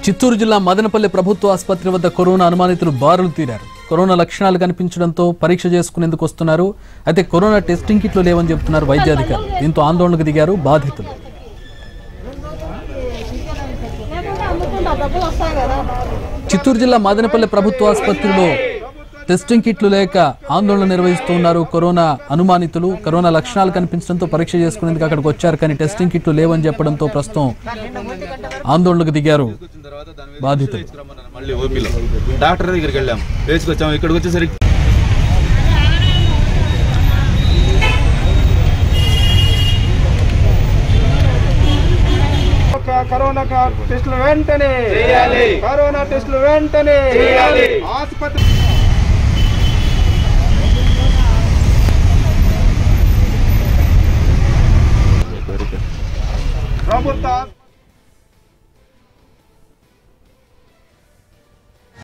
చిత్తూరు జిల్లా మదనపల్లి ప్రభుత్వ ఆసుపత్రి వద్ద కరోనా అనుమానితులు బారులు తీరారు కరోనా లక్షణాలు కనిపించడంతో పరీక్ష చేసుకునేందుకు వస్తున్నారు అయితే కరోనా టెస్టింగ్ కిట్లు లేవని చెబుతున్నారు వైద్యాధికారులు దీంతో ఆందోళనకు దిగారు బాధితులు లేకుంటే అమ్ముకుంటా డబ్బులు వస్తాయి కదా చిత్తూరు జిల్లా మదనపల్లి ప్రభుత్వ ఆసుపత్రిలో టెస్టింగ్ కిట్లు లేక ఆందోళన నిర్వహిస్తున్నారు కరోనా అనుమానితులు కరోనా లక్షణాలు కనిపించడంతో పరీక్ష చేసుకునేందుకు అక్కడికి వచ్చారు కానీ టెస్టింగ్ కిట్లు లేవని చెప్పడంతో ప్రస్తుతం ఆందోళనకు దిగారు వచ్చిన తర్వాత దాని మీద బాధితులు తీసుకురమ్మన్నారు మళ్ళీ ఓపీలో డాక్టర్ దగ్గరికి వెళ్ళాం వేసుకొచ్చాం ఇక్కడికి వచ్చేసరికి క- కరోనా క- టెస్టులు వెంటనే చేయాలి కరోనా టెస్టులు వెంటనే చేయాలి ఆసుపత్రి ప్రభుత్వ